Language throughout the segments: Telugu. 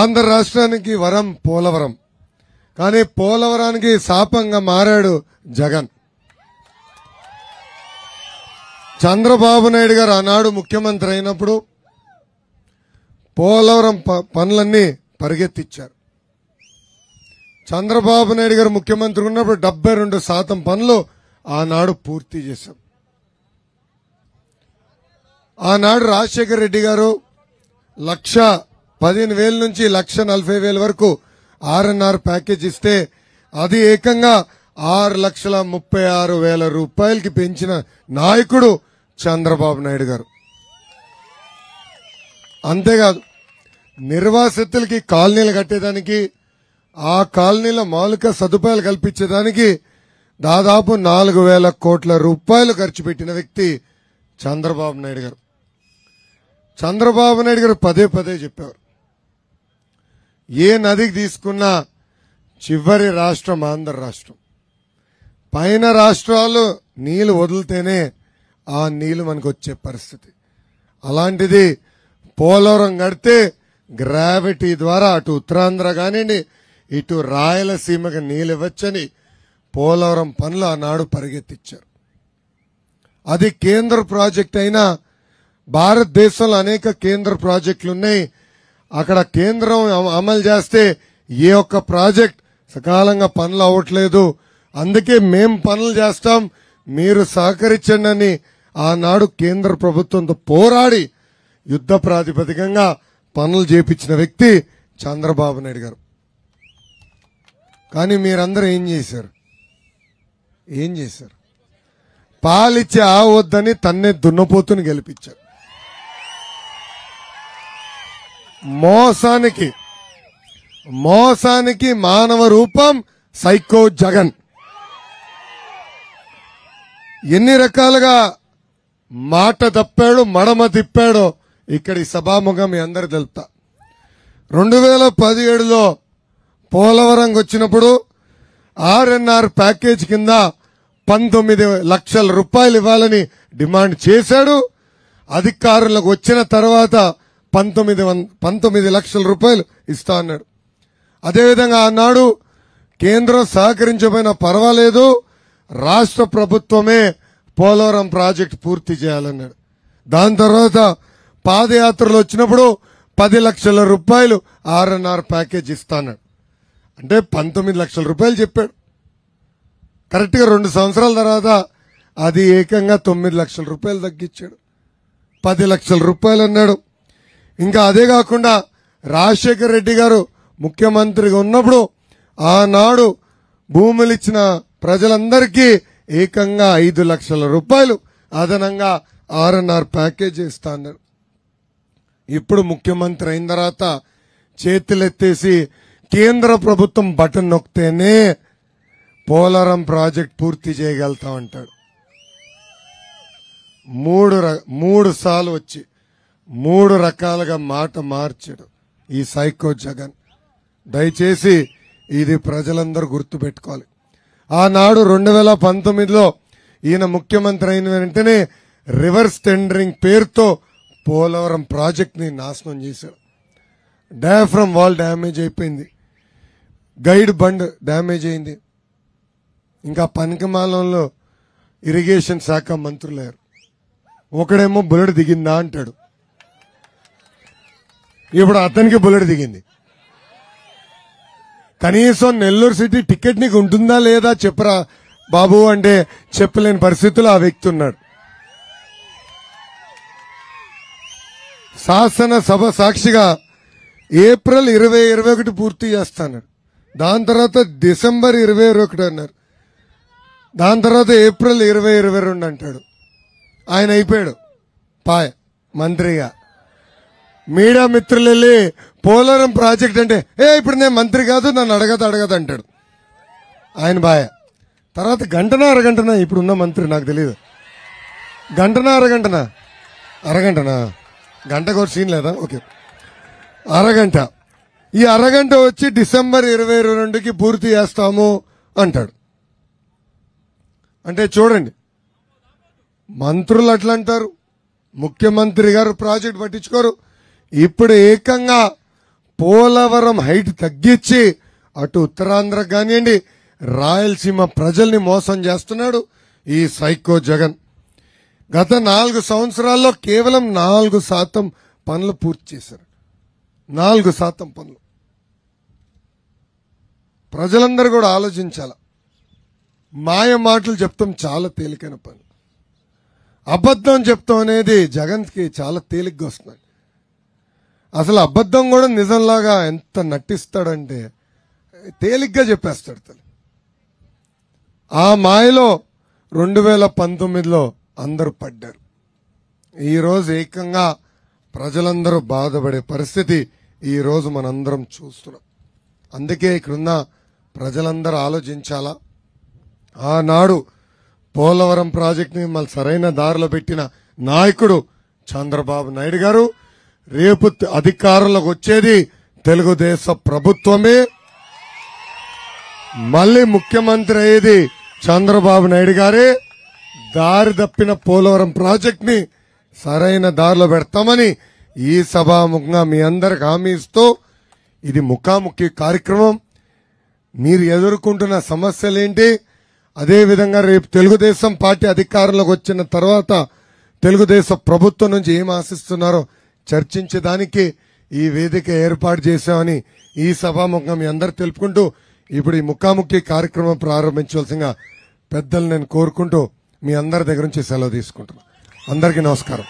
ఆంధ్ర రాష్ట్రానికి వరం పోలవరం కానీ పోలవరానికి శాపంగా మారాడు జగన్ చంద్రబాబు నాయుడు గారు ఆనాడు ముఖ్యమంత్రి అయినప్పుడు పోలవరం ప- పనులన్నీ పరిగెత్తిచ్చారు చంద్రబాబు నాయుడు గారు ముఖ్యమంత్రి ఉన్నప్పుడు డెబ్బై రెండు శాతం పనులు ఆనాడు పూర్తి చేశాం ఆనాడు రాజశేఖర రెడ్డి గారు లక్ష పదిహేను వేల నుంచి లక్ష నలభై వేల వరకు ఆర్ఎన్ఆర్ ప్యాకేజ్ ఇస్తే అది ఏకంగా ఆరు లక్షల ముప్పై ఆరు వేల రూపాయలకి పెంచిన నాయకుడు చంద్రబాబు నాయుడు గారు అంతేకాదు నిర్వాసితులకి కాలనీలు కట్టేదానికి ఆ కాలనీలో మౌలిక సదుపాయాలు కల్పించేదానికి దాదాపు నాలుగు వేల కోట్ల రూపాయలు ఖర్చు పెట్టిన వ్యక్తి చంద్రబాబు నాయుడు గారు చంద్రబాబు నాయుడు గారు పదే పదే చెప్పారు ఏ నదికి తీసుకున్నా చివరి రాష్ట్రం ఆంధ్ర రాష్ట్రం పైన రాష్ట్రాలు నీళ్లు వదిలితేనే ఆ నీళ్లు మనకు వచ్చే పరిస్థితి అలాంటిది పోలవరం కడితే గ్రావిటీ ద్వారా అటు ఉత్తరాంధ్ర కానివ్వండి ఇటు రాయలసీమకి నీళ్ళు ఇవ్వచ్చని పోలవరం పనులు ఆనాడు పరిగెత్తిచ్చారు అది కేంద్ర ప్రాజెక్ట్ అయినా భారతదేశంలో అనేక కేంద్ర ప్రాజెక్టులు ఉన్నాయి అక్కడ కేంద్రం అమ- అమలు చేస్తే ఏ ఒక్క ప్రాజెక్ట్ సకాలంగా పనులు అవ్వట్లేదు అందుకే మేం పనులు చేస్తాం మీరు సహకరించండి అని ఆనాడు కేంద్ర ప్రభుత్వంతో పోరాడి యుద్ధ ప్రాతిపదికంగా పనులు చేపించిన వ్యక్తి చంద్రబాబు నాయుడు గారు కానీ మీరందరూ ఏం చేశారు ఏం చేశారు పాలిచ్చే ఆ వద్దని తన్నే దున్నపోతుని గెలిపించారు మోసానికి మోసానికి మానవ రూపం సైకో జగన్ ఎన్ని రకాలుగా మాట తప్పాడు మడమ తిప్పాడో ఇక్కడి సభాముఖం మీ అందరు తెలుపుతా రెండు వేల పదిహేడులో పోలవరంకి వచ్చినప్పుడు ఆర్ఎన్ఆర్ ప్యాకేజ్ కింద పంతొమ్మిది లక్షల రూపాయలు ఇవ్వాలని డిమాండ్ చేశాడు అధికారులకు వచ్చిన తర్వాత పంతొమ్మిది వన్- పంతొమ్మిది లక్షల రూపాయలు ఇస్తా అన్నాడు అదేవిధంగా ఆనాడు కేంద్రం సహకరించకపోయినా పర్వాలేదు రాష్ట్ర ప్రభుత్వమే పోలవరం ప్రాజెక్ట్ పూర్తి చేయాలన్నాడు దాని తర్వాత పాదయాత్రలు వచ్చినప్పుడు పది లక్షల రూపాయలు ఆర్ఎన్ఆర్ ప్యాకేజ్ ఇస్తాన్నాడు అంటే పంతొమ్మిది లక్షల రూపాయలు చెప్పాడు కరెక్ట్గా రెండు సంవత్సరాల తర్వాత అది ఏకంగా తొమ్మిది లక్షల రూపాయలు తగ్గించాడు పది లక్షల రూపాయలు అన్నాడు ఇంకా అదే కాకుండా రాజశేఖర రెడ్డి గారు ముఖ్యమంత్రిగా ఉన్నప్పుడు ఆనాడు భూములు ఇచ్చిన ప్రజలందరికీ ఏకంగా ఐదు లక్షల రూపాయలు అదనంగా ఆర్ఎన్ఆర్ ప్యాకేజ్ ఇస్తా అన్నారు ఇప్పుడు ముఖ్యమంత్రి అయిన తర్వాత చేతులెత్తేసి కేంద్ర ప్రభుత్వం బటన్ నొక్కితేనే పోలవరం ప్రాజెక్ట్ పూర్తి చేయగలుగుతామంటాడు మూడు ర- మూడు సార్లు వచ్చి మూడు రకాలుగా మాట మార్చాడు ఈ సైకో జగన్ దయచేసి ఇది ప్రజలందరూ గుర్తుపెట్టుకోవాలి ఆనాడు రెండు వేల పంతొమ్మిదిలో ఈయన ముఖ్యమంత్రి అయిన వెంటనే రివర్స్ టెండరింగ్ పేరుతో పోలవరం ప్రాజెక్ట్ ని నాశనం చేశాడు డయాఫ్రమ్ వాల్ డ్యామేజ్ అయిపోయింది గైడ్ బండ్ డ్యామేజ్ అయింది ఇంకా పనికిమాలంలో ఇరిగేషన్ శాఖ మంత్రులేరు ఒకడేమో బుల్లెట్ దిగిందా అంటాడు ఇప్పుడు అతనికి బుల్లెట్ దిగింది కనీసం నెల్లూరు సిటీ టికెట్ నీకు ఉంటుందా లేదా చెప్పరా బాబు అంటే చెప్పలేని పరిస్థితుల్లో ఆ వ్యక్తి ఉన్నాడు శాసన సభ సాక్షిగా ఏప్రిల్ ఇరవై ఇరవై ఒకటి పూర్తి చేస్తాను దాని తర్వాత డిసెంబర్ ఇరవై ఇరవై ఒకటి అన్నారు దాని తర్వాత ఏప్రిల్ ఇరవై ఇరవై రెండు అంటాడు ఆయన అయిపోయాడు పాయ్ మంత్రిగా మీడియా మిత్రులు వెళ్ళి పోలవరం ప్రాజెక్ట్ అంటే ఏ ఇప్పుడు నేను మంత్రి కాదు నన్ను అడగదు అడగదు అంటాడు ఆయన బాయ తర్వాత గంటనా అరగంటనా ఇప్పుడున్న మంత్రి నాకు తెలియదు గంటనా అరగంటనా అరగంటనా గంటకు ఒక సీన్ లేదా ఓకే అరగంట ఈ అరగంట వచ్చి డిసెంబర్ ఇరవై ఇరవై రెండుకి పూర్తి చేస్తాము అంటాడు అంటే చూడండి మంత్రులు అట్లా అంటారు ముఖ్యమంత్రి గారు ప్రాజెక్ట్ పట్టించుకోరు ఇప్పుడు ఏకంగా పోలవరం హైట్ తగ్గించి అటు ఉత్తరాంధ్ర కానివ్వండి రాయలసీమ ప్రజల్ని మోసం చేస్తున్నాడు ఈ సైకో జగన్ గత నాలుగు సంవత్సరాల్లో కేవలం నాలుగు శాతం పనులు పూర్తి చేశారు నాలుగు శాతం పనులు ప్రజలందరూ కూడా ఆలోచించాల మాయ మాటలు చెప్తాం చాలా తేలికైన పని అబద్ధం చెప్తాం అనేది జగన్కి చాలా తేలిగ్గా వస్తుంది అసలు అబద్ధం కూడా నిజంలాగా ఎంత నటిస్తాడంటే తేలిగ్గా చెప్పేస్తాడు తల్లి ఆ మాయలో రెండు వేల పంతొమ్మిదిలో అందరూ పడ్డారు ఈరోజు ఏకంగా ప్రజలందరూ బాధపడే పరిస్థితి ఈరోజు మనందరం చూస్తున్నాం అందుకే ఇక్కడున్న ప్రజలందరూ ఆలోచించాలా ఆనాడు పోలవరం ప్రాజెక్టుని మళ్ళీ సరైన దారిలో పెట్టిన నాయకుడు చంద్రబాబు నాయుడు గారు రేపు త- అధికారంలోకి వచ్చేది తెలుగుదేశం ప్రభుత్వమే మళ్ళీ ముఖ్యమంత్రి అయ్యేది చంద్రబాబు నాయుడు గారే దారి తప్పిన పోలవరం ప్రాజెక్ట్ ని సరైన దారిలో పెడతామని ఈ సభాముఖంగా మీ అందరికి హామీ ఇస్తూ ఇది ముఖాముఖి కార్యక్రమం మీరు ఎదుర్కొంటున్న సమస్యలేంటి అదేవిధంగా రేపు తెలుగుదేశం పార్టీ అధికారంలోకి వచ్చిన తర్వాత తెలుగుదేశం ప్రభుత్వం నుంచి ఏం ఆశిస్తున్నారో చర్చించడానికి ఈ వేదిక ఏర్పాటు చేశామని ఈ సభాముఖంగా మీ అందరు తెలుపుకుంటూ ఇప్పుడు ఈ ముఖాముఖి కార్యక్రమం ప్రారంభించవలసిందిగా పెద్దలు నేను కోరుకుంటూ మీ అందరి దగ్గర నుంచి సెలవు తీసుకుంటున్నాను అందరికీ నమస్కారం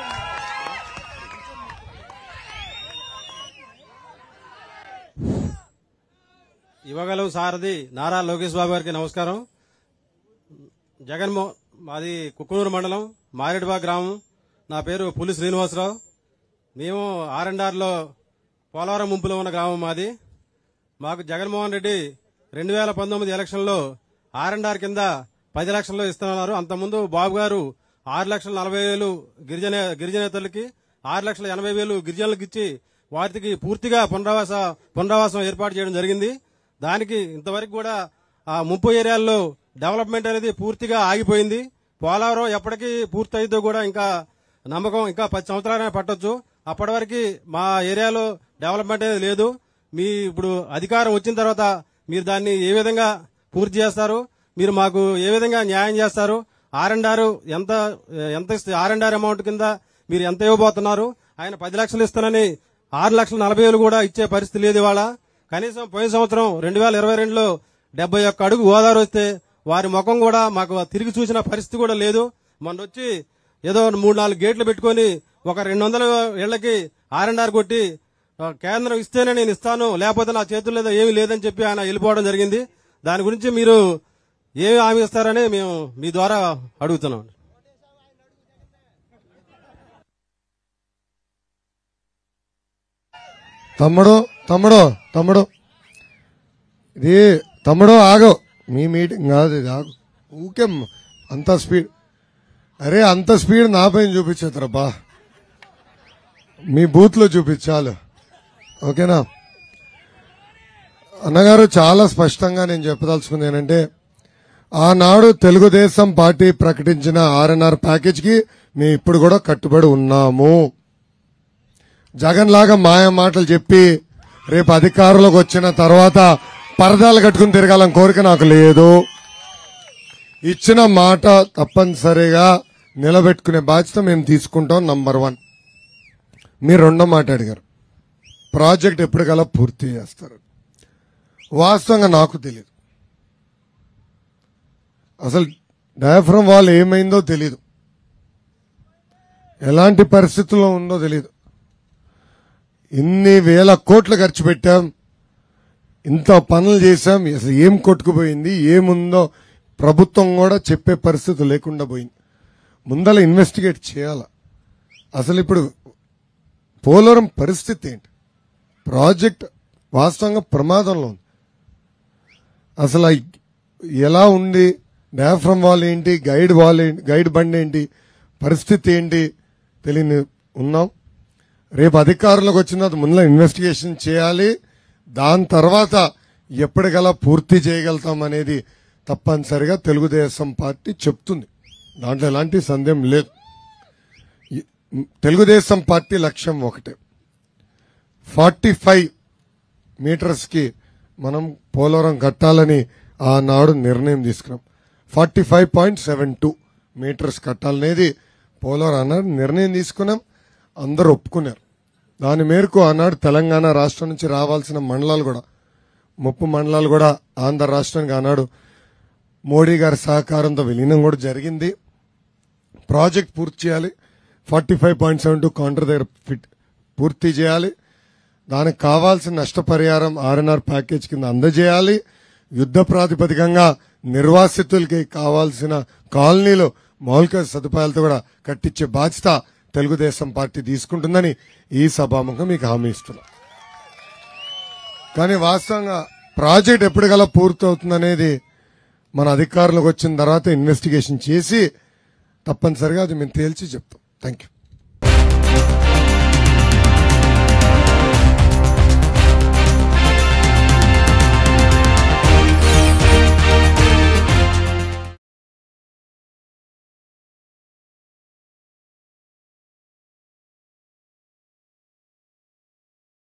యువగలవు సారథి నారా లోకేష్ బాబు గారికి నమస్కారం జగన్మో మాది కుక్కునూరు మండలం మారేడుబా గ్రామం నా పేరు పులి శ్రీనివాసరావు మేము ఆర్ అండ్ ఆర్లో పోలవరం ముంపులో ఉన్న గ్రామం మాది మాకు జగన్మోహన్ రెడ్డి రెండు వేల పంతొమ్మిది ఎలక్షన్లో ఆర్ అండ్ ఆర్ కింద పది లక్షల్లో ఇస్తున్నారు అంతకుముందు బాబు గారు ఆరు లక్షల నలభై వేలు గిరిజన గిరిజనేతలకి ఆరు లక్షల ఎనభై వేలు గిరిజనులకు ఇచ్చి వాటికి పూర్తిగా పునరావాస పునరావాసం ఏర్పాటు చేయడం జరిగింది దానికి ఇంతవరకు కూడా ఆ ముంపు ఏరియాల్లో డెవలప్మెంట్ అనేది పూర్తిగా ఆగిపోయింది పోలవరం ఎప్పటికీ పూర్తయితో కూడా ఇంకా నమ్మకం ఇంకా పది సంవత్సరాలైనా పట్టొచ్చు అప్పటి వరకు మా ఏరియాలో డెవలప్మెంట్ అనేది లేదు మీ ఇప్పుడు అధికారం వచ్చిన తర్వాత మీరు దాన్ని ఏ విధంగా పూర్తి చేస్తారు మీరు మాకు ఏ విధంగా న్యాయం చేస్తారు ఆర్ అండ్ ఆర్ ఎంత ఎంత ఆర్ అండ్ ఆర్ అమౌంట్ కింద మీరు ఎంత ఇవ్వబోతున్నారు ఆయన పది లక్షలు ఇస్తానని ఆరు లక్షల నలభై వేలు కూడా ఇచ్చే పరిస్థితి లేదు ఇవాళ కనీసం పోయిన సంవత్సరం రెండు వేల ఇరవై రెండులో డెబ్బై ఒక్క అడుగు గోదావరి వస్తే వారి ముఖం కూడా మాకు తిరిగి చూసిన పరిస్థితి కూడా లేదు మొన్న వచ్చి ఏదో మూడు నాలుగు గేట్లు పెట్టుకొని ఒక రెండు వందల ఏళ్లకి ఆర్ అండ్ ఆర్ కొట్టి ఆ, కేంద్రం ఇస్తేనే నేను ఇస్తాను లేకపోతే నా చేతుల్లో ఏమీ లేదని చెప్పి ఆయన వెళ్ళిపోవడం జరిగింది దాని గురించి మీరు ఏమి హామీ ఇస్తారని మేము మీ ద్వారా అడుగుతున్నాం తమ్ముడు తమ్ముడు తమ్ముడు ఇది తమ్ముడు ఆగు మీ మీటింగ్ కాదు ఇది ఆగు ఊకే అంత స్పీడ్ అరే అంత స్పీడ్ నా పైన చూపించేద్దరబ్బా మీ బూత్ లో చూపించాలు ఓకేనా అన్నగారు చాలా స్పష్టంగా నేను చెప్పదలుచుకుంది ఏంటంటే ఆనాడు తెలుగుదేశం పార్టీ ప్రకటించిన ఆర్ఎన్ఆర్ ప్యాకేజ్ కి మేము ఇప్పుడు కూడా కట్టుబడి ఉన్నాము జగన్ లాగా మాయ మాటలు చెప్పి రేపు అధికారంలోకి వచ్చిన తర్వాత పరదాలు కట్టుకుని తిరగాలని కోరిక నాకు లేదు ఇచ్చిన మాట తప్పనిసరిగా నిలబెట్టుకునే బాధ్యత మేము తీసుకుంటాం నంబర్ వన్ మీరు రెండో మాట అడిగారు ప్రాజెక్ట్ ఎప్పటికల్లా పూర్తి చేస్తారు వాస్తవంగా నాకు తెలియదు అసలు డయాఫ్రమ్ వాల్ ఏమైందో తెలియదు ఎలాంటి పరిస్థితుల్లో ఉందో తెలియదు ఇన్ని వేల కోట్లు ఖర్చు పెట్టాం ఇంత పనులు చేశాం అసలు ఏం కొట్టుకుపోయింది ఏముందో ప్రభుత్వం కూడా చెప్పే పరిస్థితి లేకుండా పోయింది ముందల ఇన్వెస్టిగేట్ చేయాల అసలు ఇప్పుడు పోలవరం పరిస్థితి ఏంటి ప్రాజెక్ట్ వాస్తవంగా ప్రమాదంలో ఉంది అసలు ఆ ఎలా ఉంది డయాఫ్రమ్ వాల్ ఏంటి గైడ్ వాల్ ఏంటి గైడ్ బండి ఏంటి పరిస్థితి ఏంటి తెలియని ఉన్నాం రేపు అధికారంలోకి వచ్చిన తర్వాత ముందులో ఇన్వెస్టిగేషన్ చేయాలి దాని తర్వాత ఎప్పటికలా పూర్తి చేయగలుగుతాం అనేది తప్పనిసరిగా తెలుగుదేశం పార్టీ చెప్తుంది దాంట్లో ఎలాంటి సందేహం లేదు ఈ- తెలుగుదేశం పార్టీ లక్ష్యం ఒకటే ఫార్టీ ఫైవ్ మీటర్స్ కి మనం పోలవరం కట్టాలని ఆనాడు నిర్ణయం తీసుకున్నాం forty five point seven two metres కట్టాలనేది పోలవరం అన్నాడు నిర్ణయం తీసుకున్నాం అందరూ ఒప్పుకున్నారు దాని మేరకు ఆనాడు తెలంగాణ రాష్ట్రం నుంచి రావాల్సిన మండలాలు కూడా ముప్పు మండలాలు కూడా ఆంధ్ర రాష్ట్రానికి ఆనాడు మోడీ గారి సహకారంతో విలీనం కూడా జరిగింది ప్రాజెక్ట్ పూర్తి చేయాలి forty five point seven two counter దగ్గర ఫిట్ పూర్తి చేయాలి దానికి కావాల్సిన నష్టపరిహారం ఆర్ఎన్ఆర్ ప్యాకేజ్ కింద అందజేయాలి యుద్ధ ప్రాతిపదికంగా నిర్వాసితులకి కావాల్సిన కాలనీలు మౌలిక సదుపాయాలతో కూడా కట్టించే బాధ్యత తెలుగుదేశం పార్టీ తీసుకుంటుందని ఈ సభాముఖం మీకు హామీ ఇస్తున్నా కానీ వాస్తవంగా ప్రాజెక్ట్ ఎప్పటికల్లా పూర్తి అవుతుందనేది మన అధికారులకు వచ్చిన తర్వాత ఇన్వెస్టిగేషన్ చేసి తప్పనిసరిగా అది మేము తేల్చి చెప్తాం థ్యాంక్ యూ